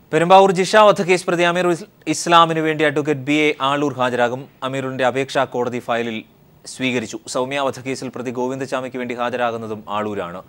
പെരുമ്പാവൂർ ജിഷ വധക്കേസ് പ്രതി അമീർ ഇസ്- ഇസ്ലാമിന് വേണ്ടി അഡ്വക്കേറ്റ് ബി എ ആളൂർ ഹാജരാകും അമീറിന്റെ അപേക്ഷ കോടതി ഫയലിൽ സ്വീകരിച്ചു സൗമ്യ വധക്കേസിൽ പ്രതി ഗോവിന്ദചാമിക്ക് വേണ്ടി ഹാജരാകുന്നതും ആളൂരാണ്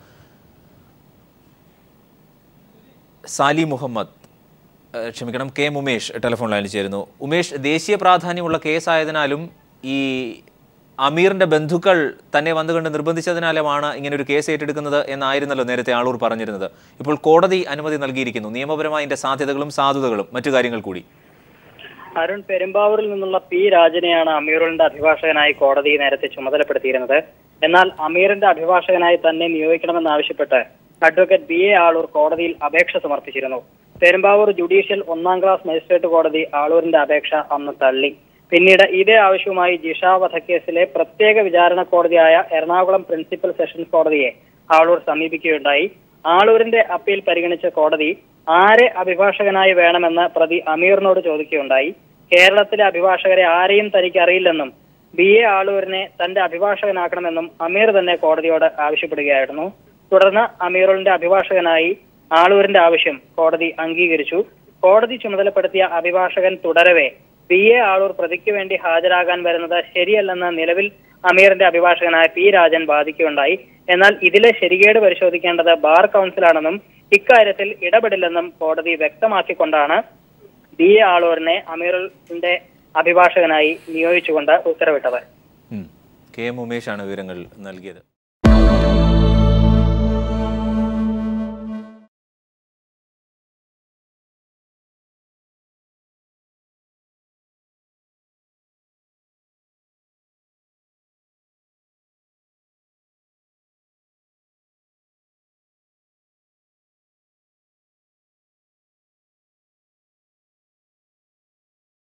സാലി മുഹമ്മദ് ഏഹ് ക്ഷമിക്കണം കെ എം ഉമേഷ് ടെലിഫോൺ ലൈനിൽ ചേരുന്നു ഉമേഷ് ദേശീയ പ്രാധാന്യമുള്ള കേസായതിനാലും ഈ അമീറിന്റെ ബന്ധുക്കൾ തന്നെ വന്നു കണ്ട് നിർബന്ധിച്ചതിനാലുമാണ് ഇങ്ങനെ ഒരു കേസ് ഏറ്റെടുക്കുന്നത് എന്നായിരുന്നല്ലോ നേരത്തെ ആളൂർ പറഞ്ഞിരുന്നത് ഇപ്പോൾ കോടതി അനുമതി നൽകിയിരിക്കുന്നു നിയമപരമായ ഇതിന്റെ സാധ്യതകളും സാധുതകളും മറ്റു കാര്യങ്ങൾ കൂടി അരുൺ പെരുമ്പാവൂരിൽ നിന്നുള്ള പി രാജനെയാണ് അമീറുലിന്റെ അഭിഭാഷകനായി കോടതി നേരത്തെ ചുമതലപ്പെടുത്തിയിരുന്നത് എന്നാൽ അമീറിന്റെ അഭിഭാഷകനായി തന്നെ നിയോഗിക്കണമെന്നാവശ്യപ്പെട്ട് അഡ്വക്കേറ്റ് ബി എ ആളൂർ കോടതിയിൽ അപേക്ഷ സമർപ്പിച്ചിരുന്നു പെരുമ്പാവൂർ ജുഡീഷ്യൽ ഒന്നാം ക്ലാസ് മജിസ്ട്രേറ്റ് കോടതി ആളൂരിന്റെ അപേക്ഷ അന്ന് തള്ളി പിന്നീട് ഇതേ ആവശ്യവുമായി ജിഷ വധക്കേസിലെ പ്രത്യേക വിചാരണ കോടതിയായ എറണാകുളം പ്രിൻസിപ്പൽ സെഷൻസ് കോടതിയെ ആളൂർ സമീപിക്കുകയുണ്ടായി ആളൂരിന്റെ അപ്പീൽ പരിഗണിച്ച കോടതി ആരെ അഭിഭാഷകനായി വേണമെന്ന് പ്രതി അമീറിനോട് ചോദിക്കുകയുണ്ടായി കേരളത്തിലെ അഭിഭാഷകരെ ആരെയും തനിക്ക് അറിയില്ലെന്നും ബി എ ആളൂരിനെ തന്റെ അഭിഭാഷകനാക്കണമെന്നും അമീർ തന്നെ കോടതിയോട് ആവശ്യപ്പെടുകയായിരുന്നു തുടർന്ന് അമീറുലിന്റെ അഭിഭാഷകനായി ആളൂരിന്റെ ആവശ്യം കോടതി അംഗീകരിച്ചു കോടതി ചുമതലപ്പെടുത്തിയ അഭിഭാഷകൻ തുടരവെ ബി എ ആളൂർ പ്രതിക്ക് വേണ്ടി ഹാജരാകാൻ വരുന്നത് ശരിയല്ലെന്ന് നിലവിൽ അമീറിന്റെ അഭിഭാഷകനായ പി രാജൻ വാദിക്കുകയുണ്ടായി എന്നാൽ ഇതിലെ ശരികേട് പരിശോധിക്കേണ്ടത് ബാർ കൗൺസിലാണെന്നും ഇക്കാര്യത്തിൽ ഇടപെടില്ലെന്നും കോടതി വ്യക്തമാക്കിക്കൊണ്ടാണ് ബി എ ആളൂരിനെ അമീറിന്റെ അഭിഭാഷകനായി നിയോഗിച്ചുകൊണ്ട് ഉത്തരവിട്ടത് ഉം. കെ എം ഉമേഷാണ് വിവരങ്ങൾ നൽകിയത്